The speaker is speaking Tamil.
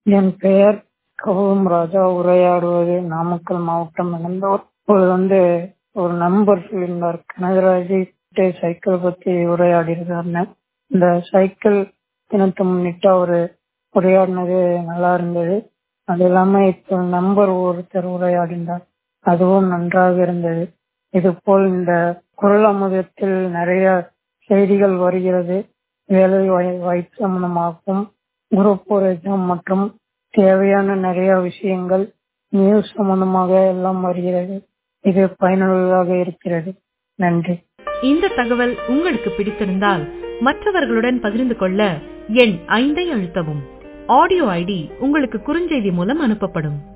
என் பெயர் கௌதம் ராஜா உரையாடுவது நாமக்கல் மாவட்டம் இழந்தோர் இப்பொழுது வந்து ஒரு நண்பர் சொல்லியிருந்தார் கனகராஜ் சைக்கிள் பத்தி உரையாடி இருக்காருன்னு இந்த சைக்கிள் தினத்தை முன்னிட்டு அவரு உரையாடினது நல்லா இருந்தது அது இல்லாம இப்போ நண்பர் ஒருத்தர் உரையாடினார் அதுவும் நன்றாக இருந்தது இது போல் இந்த குரல் அமுதத்தில் நிறைய செய்திகள் வருகிறது வேலை வாய்- வாய்ப்பு சம்பந்தமாகவும் குரூப் ஒரு எக்ஸாம் மற்றும் தேவையான நிறைய விஷயங்கள் நியூஸ் சம்பந்தமாக எல்லாம் வருகிறது இது பயனுள்ளதாக இருக்கிறது நன்றி இந்த தகவல் உங்களுக்கு பிடித்திருந்தால் மற்றவர்களுடன் பகிர்ந்து கொள்ள எண் ஐந்தை அழுத்தவும் ஆடியோ ஐடி உங்களுக்கு குறுஞ்செய்தி மூலம் அனுப்பப்படும்